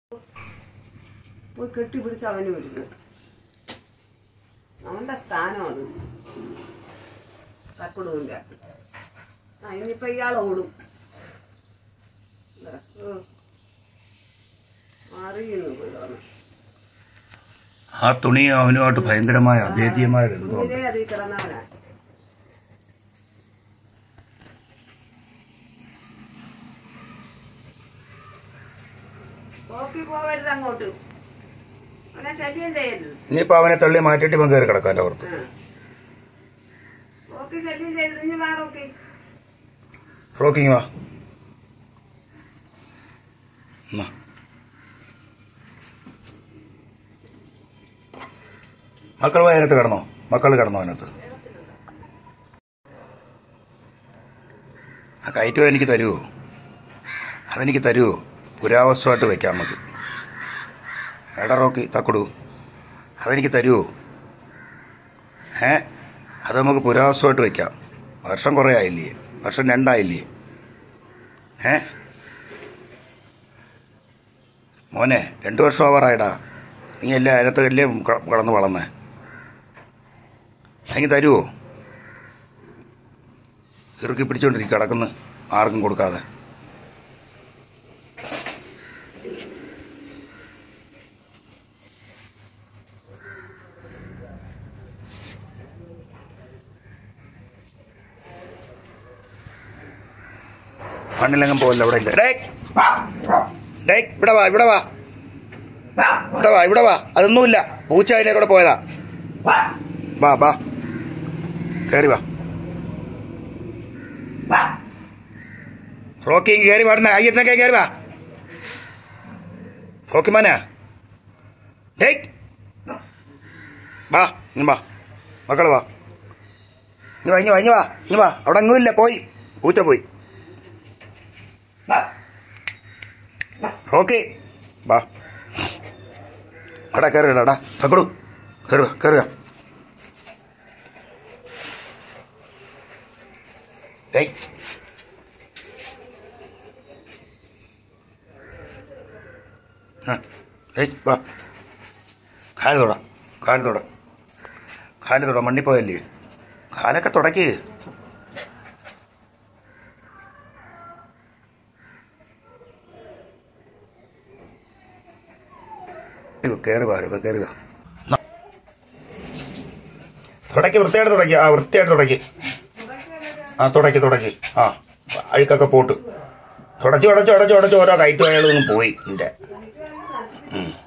പോയി കെട്ടിപ്പിടിച്ച് അവന് വരുന്നു അവന്റെ സ്ഥാനമാണ് തക്കുടുവിന്റെ ആ ഇനിയിപ്പോ ഇയാൾ ഓടും ഇതാ, ഓ. അറിയുന്നു പോയി കിടന്ന്. ആ തുണി അവനുമായിട്ട് ഭയങ്കരമായ അഭേദ്യമായ ബന്ധമുണ്ട് ഇങ്ങനെ അതിൽ കിടന്നവനാ കോപ്പി പോവരുത് അങ്ങോട്ട് അവനെ ശല്യം ചെയ്യരുത് ഇനിയിപ്പോ അവനെ തള്ളി മാറ്റിയിട്ട് ഇവൻ കയറി കിടക്കാൻ പുറത്ത് ഓക്കെ ശല്യം ചെയ്ത് ഇനി വാ റോക്കി റോക്കിങ് വാ എന്നാ. മക്കൾ പോയി അതിനകത്ത് കിടന്നോ മക്കൾ കിടന്നോ അതിനകത്ത് ആ കയറ്റും എനിക്ക് തരുമോ അതെനിക്ക് തരുമോ പുരാവസ്തുമായിട്ട് വെക്കാം നമുക്ക് എടാ റോക്കി തക്കുടു അതെനിക്ക് തരുമോ ഏ അത് നമുക്ക് പുരാവസ്തുമായിട്ട് വെക്കാം വർഷം കുറേ ആയില്ലേ വർഷം രണ്ടായില്ലേ ഏ മോനെ രണ്ടു വർഷം ആവാറായിടാ നീ അല്ലേ അതിനകത്ത് അല്ലേ ക- കിടന്ന് വളർന്നേ എനിക്ക് തരുമോ ഇറുക്കി പിടിച്ചോണ്ടിരിക്കും കിടക്കുന്നു ആർക്കും കൊടുക്കാതെ മണ്ണിലെങ്ങും പോകല്ല ഇവിടെ ഇല്ല ഡേ ഡേ ഇവിടെ വാ ഇവിടെ വാ ഇവിടെ വാ ഇവിടെ വാ അതൊന്നുമില്ല പൂച്ച അതിനെ കൂടെ പോയതാ വാ വാ കയറി വാ റോക്കി ഇങ്ങ് കയറി പാടുന്ന അയ്യത്തിനൊക്കെ കയറി വാ റോക്കി മാനാ ഡേ വാ ഇങ്ങ് വാ മക്കള് വാ ഇനി വാ ഇനി വാ ഇനി വാ ഇനി വാ അവിടെ അങ്ങുമില്ല പോയി പൂച്ച പോയി ഓക്കെ വാ എടാ കയറി എടാ തക്കടു കയറുക കയറുക ഏയ് ആ, ഏയ് വാ കാല് തൊട കാല് തൊട കാല് തൊട മണ്ണിപ്പോയല്ലേ കാലൊക്കെ തുടയ്ക്ക് കയറി വാ ഇപ്പൊ കയറി വാ തുടക്കി വൃത്തിയായിട്ട് തുടക്കി ആ വൃത്തിയായിട്ട് തുടക്കി ആ തുടക്കി തുടക്കി ആ അഴുക്കൊക്കെ പോട്ട് തുടച്ചു ഉടച്ചു ഉടച്ചു ഉടച്ചു ഓരോ കയറ്റും അയാളൊന്നും പോയി നിന്റെ ഉം